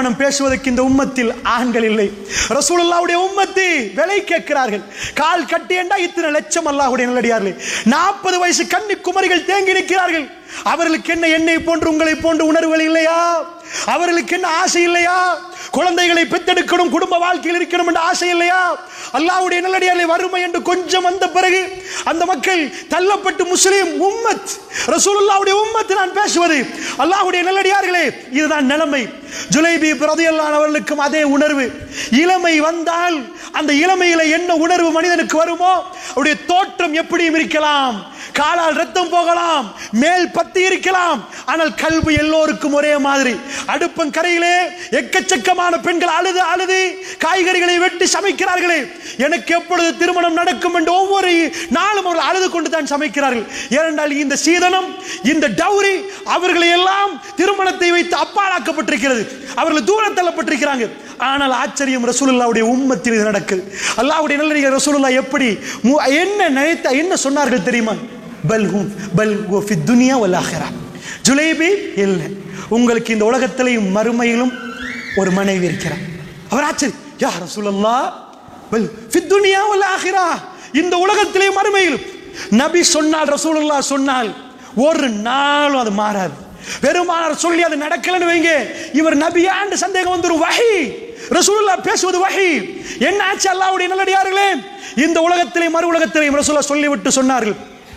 திருமணம் பேசுவதற்கு இந்த உம்மத்தில் ஆண்கள் இல்லை ரசூலுல்லாவுடைய உம்மத்தி விலை கேட்கிறார்கள் கால் கட்டியண்டா இத்தனை லட்சம் அல்லாஹ்வுடைய நல்லடியார்களே நாற்பது வயசு கன்னி குமரிகள் தேங்கி நிற்கிறார்கள் அவர்களுக்கு என்ன என்னை போன்று உங்களை போன்று உணர்வுகள் இல்லையா அவர்களுக்கு என்ன ஆசை இல்லையா குழந்தைகளை பெத்தெடுக்கணும் குடும்ப வாழ்க்கையில் இருக்கணும் என்ற ஆசை இல்லையா அல்லாஹ்வுடைய நல்லடியார்களை வறுமை என்று கொஞ்சம் வந்த பிறகு அந்த மக்கள் தள்ளப்பட்டு முஸ்லீம் உம்மத் ரசூலுல்லாவுடைய உம்மத் நான் பேசுவது அல்லாஹ்வுடைய நல்லடியார்களே இதுதான் நிலைமை ஜுலைபி பிரதியல்லான் அவர்களுக்கும் அதே உணர்வு இளமை வந்தால் அந்த இளமையில என்ன உணர்வு மனிதனுக்கு வருமோ அவருடைய தோற்றம் எப்படியும் இருக்கலாம் காலால் ரத்தம் போகலாம் மேல் பத்தி இருக்கலாம் ஆனால் கல்வி எல்லோருக்கும் ஒரே மாதிரி அடுப்பங்கரையிலே எக்கச்சக்கமான பெண்கள் அழுது அழுது காய்கறிகளை வெட்டி சமைக்கிறார்களே எனக்கு எப்பொழுது திருமணம் நடக்கும் என்று ஒவ்வொரு நாளும் அவர்கள் அழுது கொண்டு தான் சமைக்கிறார்கள் ஏனென்றால் இந்த சீதனம் இந்த டௌரி அவர்களை எல்லாம் திருமணத்தை வைத்து அப்பாலாக்கப்பட்டிருக்கிறது அவர்கள் தூரம் தள்ளப்பட்டிருக்கிறாங்க ஆனால் ஆச்சரியம் ரசூலுல்லாவுடைய உம்மத்தில் இது நடக்குது அல்லாஹ்வுடைய நல்லடிகள் ரசூலுல்லா எப்படி மு- என்ன நினைத்த என்ன சொன்னார்கள் தெரியுமா பல் ஹும் பல் ஹுவ ஃபித் துனியா வல் ஆஹிரா ஜுலைபி இல்லை உங்களுக்கு இந்த உலகத்திலையும் மறுமையிலும் ஒரு மனைவி இருக்கிறார் அவர் ஆச்சரி யா ரசூலுல்லா பல் ஃபித் துனியா வல் ஆஹிரா இந்த உலகத்திலேயும் மறுமையிலும் நபி சொன்னால் ரசூலுல்லா சொன்னால் ஒரு நாளும் அது மாறாது பெருமானார் சொல்லி அது நடக்கலன்னு வைங்க இவர் நபியாண்டு சந்தேகம் வந்துரும் வஹி ரசூலுல்லா பேசுவது வஹி என்ன ஆச்சு அல்லாஹ்வுடைய நல்லடியார்களே இந்த உலகத்திலே மறு உலகத்திலேயும் ரசூலுல்லா சொல்லிவிட்டு சொன்னார்கள்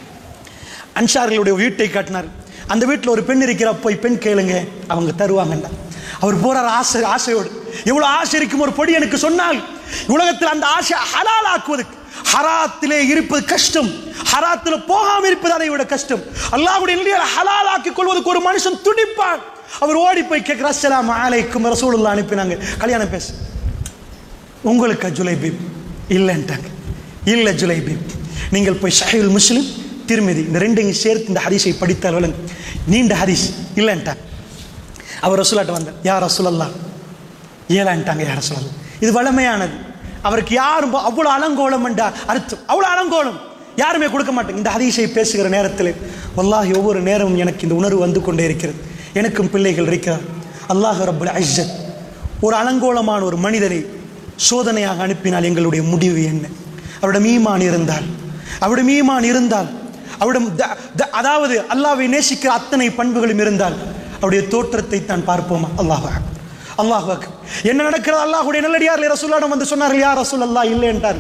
அன்சார்களுடைய வீட்டை காட்டினார் அந்த வீட்டில் ஒரு பெண் இருக்கிற போய் பெண் கேளுங்க அவங்க தருவாங்கண்டா அவர் போறார் ஆசை ஆசையோடு எவ்வளவு ஆசை இருக்கும் ஒரு பொடி எனக்கு சொன்னால் உலகத்தில் அந்த ஆசை ஹலால் ஆக்குவதற்கு ஹராத்திலே இருப்பது கஷ்டம் ஹராத்தில் போகாம இருப்பது அதை விட கஷ்டம் அல்லாஹ்வுடைய நிலையை ஹலால் ஆக்கிக் கொள்வதற்கு ஒரு மனுஷன் துடிப்பான் அவர் ஓடி போய் கேட்கிறார் அஸ்ஸலாமு அலைக்கும் ரசூலுல்லாஹ் அனுப்பினாங்க கல்யாணம் பேசு உங்களுக்கு ஜுலைபீப் இல்லைன்ட்டாங்க இல்லை ஜுலைபீப் நீங்கள் போய் ஷஹீல் முஸ்லிம் திருமதி இந்த ரெண்டையும் சேர்த்து இந்த ஹரிஸை படித்தால் விளங்கு நீண்ட ஹரிஸ் இல்லைன்ட்டாங்க அவர் ரசூலாட்ட வந்தார் யார் ரசூலல்லா ஏழான்ட்டாங்க யார் ரசூலல்லா இது வளமையானது அவருக்கு யாரும் போ- அவ்வளோ அலங்கோலம் என்ற அர்த்தம் அவ்வளோ அலங்கோலம் யாருமே கொடுக்க மாட்டாங்க இந்த ஹதீஸை பேசுகிற நேரத்தில் வல்லாஹி ஒவ்வொரு நேரமும் எனக்கு இந்த உணர்வு வந்து கொண்டே இருக்கிறது எனக்கும் பிள்ளைகள் இருக்கிறார் அல்லாஹ் ரப்புல் அஜ்ஜத் ஒரு அலங்கோலமான ஒரு மனிதனை சோதனையாக அனுப்பினால் எங்களுடைய முடிவு என்ன அவரிடம் ஈமான் இருந்தால் அவரிடம் ஈமான் இருந்தால் அவரிடம் த- த- அதாவது அல்லாஹ்வை நேசிக்கிற அத்தனை பண்புகளும் இருந்தால் அவருடைய தோற்றத்தை தான் பார்ப்போமா அல்லாஹ் அல்லாஹ் என்ன நடக்கிறது அல்லாஹ்வுடைய நல்லடியார் ரசூல்லாடம் வந்து சொன்னார்கள் யார் ரசூல் அல்லாஹ் இல்லை என்றார்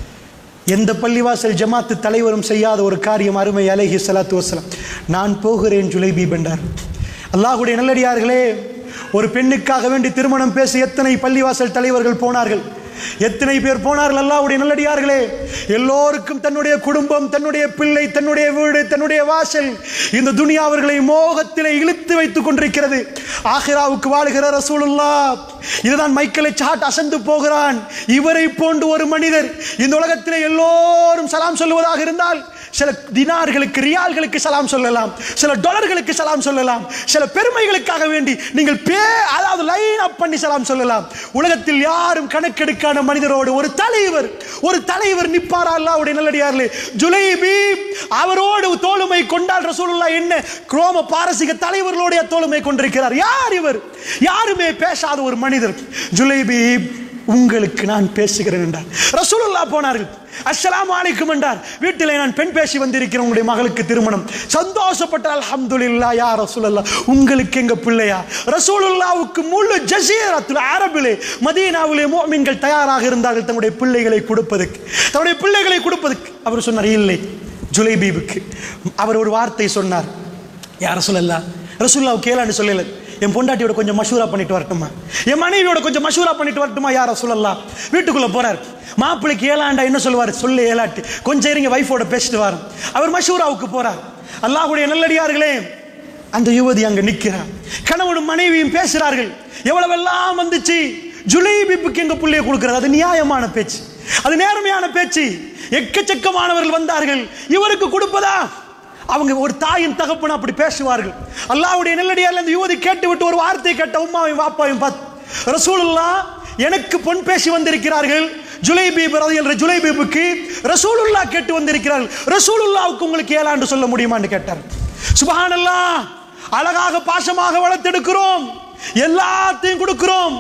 எந்த பள்ளிவாசல் ஜமாத்து தலைவரும் செய்யாத ஒரு காரியம் அருமை அலைஹி ஸலாத்து வஸலாம் நான் போகிறேன் ஜுலைபீப் என்றார் அல்லாஹ்வுடைய நல்லடியார்களே ஒரு பெண்ணுக்காக வேண்டி திருமணம் பேச எத்தனை பள்ளிவாசல் தலைவர்கள் போனார்கள் எத்தனை பேர் போனார்கள் அல்லாஹ்வுடைய நல்லடியார்களே எல்லோருக்கும் தன்னுடைய குடும்பம் தன்னுடைய பிள்ளை தன்னுடைய வீடு தன்னுடைய வாசல் இந்த துனியா அவர்களை மோகத்திலே இழுத்து வைத்துக் கொண்டிருக்கிறது ஆஹிராவுக்கு வாழுகிற ரசூலுல்லா இதுதான் மைக்கேலை சாட் அசந்து போகிறான் இவரை போன்று ஒரு மனிதர் இந்த உலகத்திலே எல்லோரும் சலாம் சொல்லுவதாக இருந்தால் சில தினார்களுக்கு ரியால்களுக்கு சலாம் சொல்லலாம் சில டாலர்களுக்கு சலாம் சொல்லலாம் சில பெருமைகளுக்காக வேண்டி நீங்கள் பே அதாவது லைன் அப் பண்ணி சலாம் சொல்லலாம் உலகத்தில் யாரும் கணக்கெடுக்கான மனிதரோடு ஒரு தலைவர் ஒரு தலைவர் நிப்பாரா அல்லாவுடைய நல்லடியார்களே ஜுலைபி அவரோடு தோளுமை கொண்டால் ரசூலுல்லா என்ன குரோம பாரசீக தலைவர்களுடைய தோளுமை கொண்டிருக்கிறார் யார் இவர் யாருமே பேசாத ஒரு மனிதர் ஜுலைபி உங்களுக்கு நான் பேசுகிறேன் என்றார் ரசூலுல்லா போனார்கள் அஸ்ஸலாமு அலைக்கும் என்றார் வீட்டிலே நான் பெண் பேசி வந்திருக்கிறேன் உங்களுடைய மகளுக்கு திருமணம் சந்தோஷப்பட்ட அல்ஹம்துலில்லாஹ் யா ரசூலுல்லாஹ் உங்களுக்கு எங்க பிள்ளையா ரசூலுல்லாவுக்கு முழு ஜசீரத்துல் அரபிலே மதீனாவிலே முஃமின்கள் தயாராக இருந்தார்கள் தன்னுடைய பிள்ளைகளை கொடுப்பதற்கு தன்னுடைய பிள்ளைகளை கொடுப்பதற்கு அவர் சொன்னார் இல்லை ஜுலைபீபுக்கு அவர் ஒரு வார்த்தை சொன்னார் யார் ரசூலல்லா ரசூல்லாவுக்கு கேளான்னு சொல்லல என் பொண்டாட்டியோட கொஞ்சம் மஷூரா பண்ணிட்டு வரட்டுமா என் மனைவியோட கொஞ்சம் மஷூரா பண்ணிட்டு வரட்டுமா யார் ரசூலல்லா வீட்டுக்குள்ள போறார் மாப்பிள்ளைக்கு ஏழாண்டா என்ன சொல்லுவார் சொல்லு ஏலாட்டு கொஞ்சம் இருங்க வைஃபோட பேசிட்டு வாரம் அவர் மஷூராவுக்கு போறார் அல்லாஹ்வுடைய நல்லடியார்களே அந்த யுவதி அங்க நிக்கிறார் கணவனும் மனைவியும் பேசுறார்கள் எவ்வளவெல்லாம் வந்துச்சு ஜுலைபிப்புக்கு எங்க புள்ளைய கொடுக்கிறது அது நியாயமான பேச்சு அது நேர்மையான பேச்சு எக்கச்சக்கமானவர்கள் வந்தார்கள் இவருக்கு கொடுப்பதா அவங்க ஒரு தாயின் தகப்பன் அப்படி பேசுவார்கள் அல்லாஹ்வுடைய நெல்லடியால் அந்த யுவதி கேட்டு விட்டு ஒரு வார்த்தை கேட்ட உம்மாவையும் வாப்பாவையும் பார்த்து ரசூலுல்லா எனக்கு பொன் பேசி வந்திருக்கிறார்கள் ஜுலைபீப் என்ற ஜுலைபீபுக்கு ரசூலுல்லா கேட்டு வந்திருக்கிறார்கள் ரசூலுல்லாவுக்கு உங்களுக்கு ஏழாண்டு சொல்ல முடியுமான்னு கேட்டார் சுபஹானல்லாஹ் அழகாக பாசமாக வளர்த்தெடுக்கிறோம் எல்லாத்தையும் கொடுக்கிறோம்